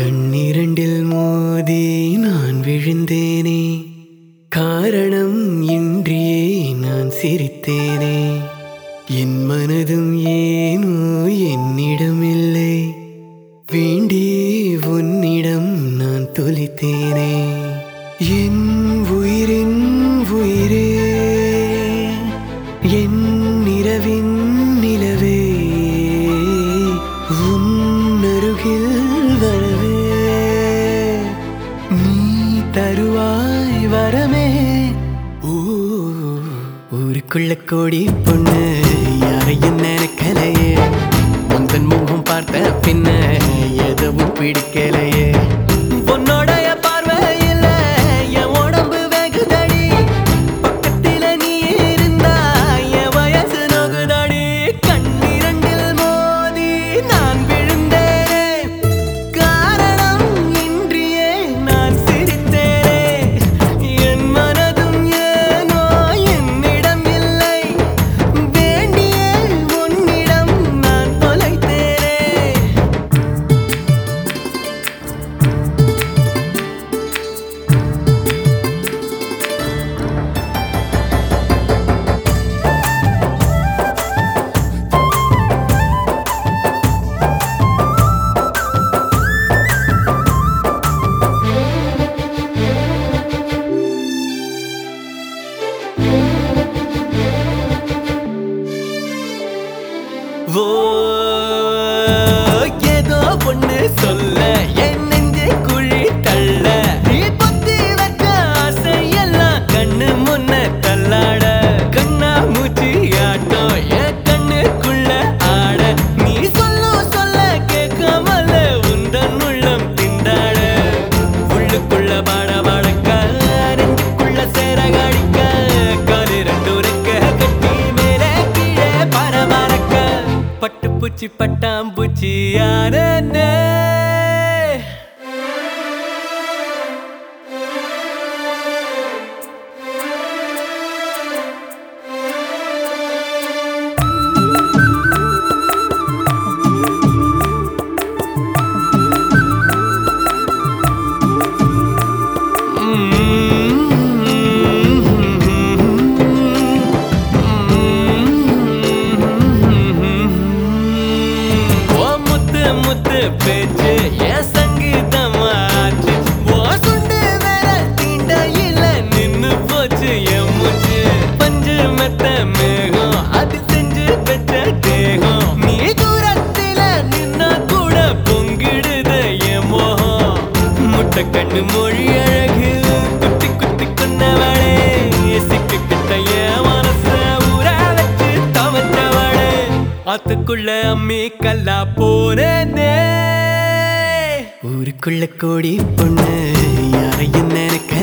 கண்ணிரண்டில் மோதி நான் விழுந்தேனே காரணம் இன்றியே நான் சிரித்தேனே என் மனதும் ஏனோ என்னிடமில்லை வேண்டியே உன்னிடம் நான் தொலைத்தேனே என் உயிரின் உயிரே என் நிறவின் நிலவே உன் அருகில் வரவே நீ தருவாய் வரமே ஊ, ஊருக்குள்ள கோடி பொண்ணு யாரையும் நினைக்கலையே உந்தன் முகம் பார்த்த பின்ன எதுவும் பிடிக்கலையே உன்னோடைய பார்வையில என் உடம்பு வெகுதடி பக்கத்தில நீ இருந்தா என் வயசு நோகுதடி கண்ணிரண்டில் மோதி நான் விழுந்தேனே காரணம் இன்றியே நான் சிரித்தேனே என் மனதும் ஏனோ என்னிடம் இல்லை வேண்டிய உன்னிடம் நான் தொலைத்தேனே ஓ ஏதோ பொண்ணு சொல்ல என் நெஞ்சு குழி தள்ள நீ பொத்தி வச்ச ஆசையெல்லாம் கண்ணு முன்ன தள்ளாட கண்ணா மூச்சி ஆட்டம் என் கண்ணுக்குள்ள ஆட நீ சொல்லும் சொல்ல கேட்காமல உந்தன் உள்ளம் திண்டாட உள்ளுக்குள்ள பாட பாடக்க நெஞ்சுக்குள்ள சேர காடிக்க காலு ரெண்டு ரெக்க கட்டி மேலே கீழே பரபரக்க பட்டு பூச்சி பட்டாம்பூச்சி யானே ஓ முத்து முத்து பேச்சு என் சங்கீதமாச்சு ஓ சுண்டு விரல் தீண்டையில நின்னு போச்சு என் மூச்சு பஞ்சு மெத்த மேகம் அது செஞ்சு பெற்ற தேகம் நீ தூரத்தில நின்னா கூட பொங்கிடுது என் மோகம் முட்டை கண்ணு மொழி அழகு குத்தி குத்தி கொண்டவளே சிக்கு கிட்ட என் மனச ஊற வச்சு தவற்றவளே ஆத்துக்குள்ள அம்மி கல்லா போனே ஊருக்குள்ள கோடி பொண்ணு யாரையும் நினைக்க